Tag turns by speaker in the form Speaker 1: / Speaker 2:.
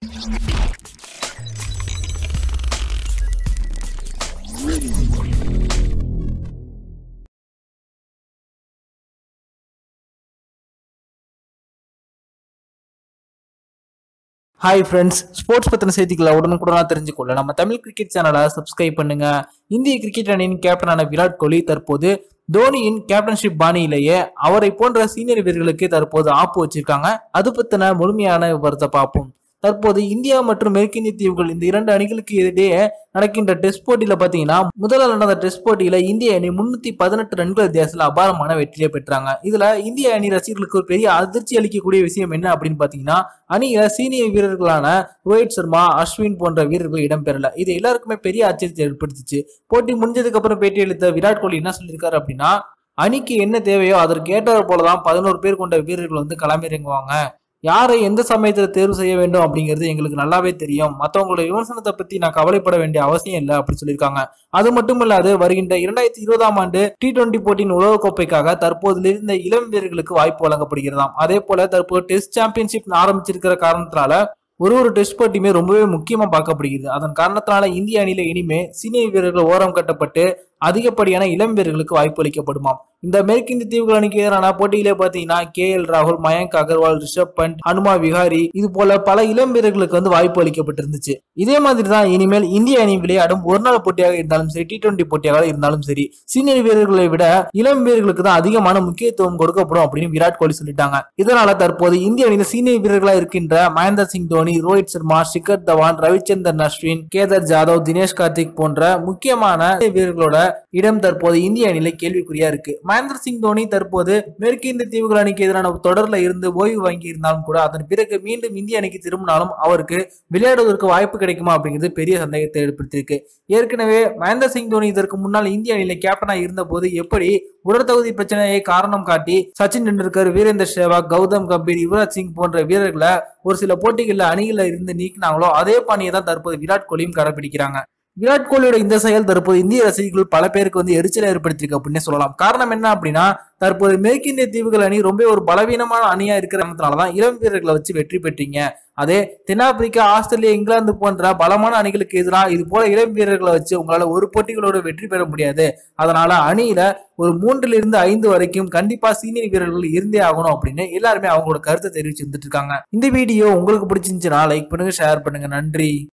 Speaker 1: hi friends sports பத்தின செய்திகளை உடனுக்குடனா தெரிஞ்சுக்கொள்ள நம்ம தமிழ் கிரிக்கெட் சேனலை சப்ஸ்கிரைப் பண்ணுங்க இந்திய கிரிக்கெட் அணியின் கேப்டனான விராட் கோலி தற்போது தோனியின் கேப்டன்ஷிப் பாணியிலேயே அவரை போன்ற சீனியர் வீரர்களுக்கு தற்போது ஆப்பு வச்சிருக்காங்க அது பத்தின முழுமையான விவரத்தை பார்ப்போம் தற்போது இந்தியா மற்றும் மேற்கிந்திய தீவுகள் இந்த இரண்டு அணிகளுக்கு இடையே நடக்கின்ற டெஸ்ட் போட்டியில பாத்தீங்கன்னா முதல்ல நடந்த டெஸ்ட் போட்டியில இந்திய அணி முன்னூத்தி பதினெட்டு ரன்கள் வித்தியாசத்துல அபாரமான வெற்றியை பெற்றாங்க இதுல இந்திய அணி ரசிகர்களுக்கு ஒரு பெரிய அதிர்ச்சி அளிக்கக்கூடிய விஷயம் என்ன அப்படின்னு பாத்தீங்கன்னா அணியில சீனியர் வீரர்களான ரோஹித் சர்மா அஸ்வின் போன்ற வீரர்கள் இடம்பெறல இது எல்லாருக்குமே பெரிய ஆச்சரியத்தை ஏற்படுத்துச்சு போட்டி முடிஞ்சதுக்கு அப்புறம் பேட்டியளித்த விராட் கோலி என்ன சொல்லியிருக்காரு அப்படின்னா அணிக்கு என்ன தேவையோ அதற்கு ஏற்றாற் போலதான் பதினோரு பேர் கொண்ட வீரர்கள் வந்து களமிறங்குவாங்க யாரை எந்த சமயத்தில் தேர்வு செய்ய வேண்டும் அப்படிங்கிறது எங்களுக்கு நல்லாவே தெரியும் மற்றவங்களோட விமர்சனத்தை பத்தி நான் கவலைப்பட வேண்டிய அவசியம் இல்லை அப்படின்னு சொல்லியிருக்காங்க அது மட்டும் இல்லாது வருகின்ற இரண்டாயிரத்தி இருபதாம் ஆண்டு டி டுவெண்டி போட்டியின் உலகக்கோப்பைக்காக தற்போதிலிருந்த இளம் வீரர்களுக்கு வாய்ப்பு வழங்கப்படுகிறதாம் அதே போல தற்போது டெஸ்ட் சாம்பியன்ஷிப் ஆரம்பிச்சிருக்கிற காரணத்தினால ஒரு ஒரு டெஸ்ட் போட்டியுமே ரொம்பவே முக்கியமா பார்க்கப்படுகிறது அதன் காரணத்தினால இந்திய அணியில இனிமே சீனியர் வீரர்கள் ஓரம் கட்டப்பட்டு அதிகப்படியான இளம் வீரர்களுக்கு வாய்ப்பு அளிக்கப்படுமாம் இந்த மேற்கிந்திய தீவுகள் அணிக்கு எதிரான போட்டியிலே பாத்தீங்கன்னா கே எல் ராகுல் மயங்க் அகர்வால் ரிஷப் பண்ட் ஹனுமா விஹாரி இது போல பல இளம் வீரர்களுக்கு வந்து வாய்ப்பு அளிக்கப்பட்டிருந்துச்சு இதே மாதிரி தான் இனிமேல் இந்திய அணி விளையாடும் ஒரு நாள் போட்டியாக இருந்தாலும் சரி டி டுவெண்டி போட்டியாக இருந்தாலும் சரி சீனியர் வீரர்களை விட இளம் வீரர்களுக்கு தான் அதிகமான முக்கியத்துவம் கொடுக்கப்படும் அப்படின்னு விராட் கோலி சொல்லிட்டாங்க இதனால தற்போது இந்திய அணியில் சீனியர் வீரர்களா இருக்கின்ற மகேந்திர சிங் தோனி ரோஹித் சர்மா ஷிகர் தவான் ரவிச்சந்திரன் அஸ்வின் கேதர் ஜாதவ் தினேஷ் கார்த்திக் போன்ற முக்கியமான வீரர்களோட இடம் தற்போது இந்திய அணியில கேள்விக்குறியா இருக்கு மகேந்திர சிங் தோனி தற்போது மேற்கிந்திய தீவுகள் அணிக்கு எதிரான தொடர்ல இருந்து ஓய்வு வாங்கி இருந்தாலும் கூட அதன் பிறகு மீண்டும் இந்திய அணிக்கு திரும்பினாலும் அவருக்கு விளையாடுவதற்கு வாய்ப்பு கிடைக்குமா அப்படிங்கிறது பெரிய சந்தேகத்தை ஏற்படுத்தியிருக்கு ஏற்கனவே மகேந்திர சிங் தோனி இதற்கு முன்னால் இந்திய அணியில கேப்டனா இருந்த போது எப்படி உடற்தகுதி பிரச்சனையை காரணம் காட்டி சச்சின் டெண்டுல்கர் வீரேந்தர் சேவாக் கௌதம் கம்பீர் யுவராஜ் சிங் போன்ற வீரர்களை ஒரு சில போட்டிகளில் அணிகளில் இருந்து நீக்கினாங்களோ அதே பாணியை தான் தற்போது விராட் கோலியும் கடைபிடிக்கிறாங்க விராட் கோலியோட இந்த செயல் தற்போது இந்திய ரசிகர்கள் பல பேருக்கு வந்து எரிச்சலை ஏற்படுத்தியிருக்கு அப்படின்னு சொல்லலாம் காரணம் என்ன அப்படின்னா தற்போது மேற்கிந்திய தீவுகள் அணி ரொம்ப ஒரு பலவீனமான அணியா இருக்கிறதுனாலதான் இளம் வீரர்களை வச்சு வெற்றி பெற்றீங்க அதே தென்னாப்பிரிக்கா ஆஸ்திரேலியா இங்கிலாந்து போன்ற பலமான அணிகளுக்கு எதிராக இது போல இளம் வீரர்களை வச்சு உங்களால ஒரு போட்டிகளோட வெற்றி பெற முடியாது அதனால அணியில ஒரு மூன்றுல இருந்து ஐந்து வரைக்கும் கண்டிப்பா சீனியர் வீரர்கள் இருந்தே ஆகணும் அப்படின்னு எல்லாருமே அவங்களோட கருத்தை தெரிவிச்சு வந்துட்டு இருக்காங்க இந்த வீடியோ உங்களுக்கு பிடிச்சிருந்துச்சுன்னா லைக் பண்ணுங்க ஷேர் பண்ணுங்க நன்றி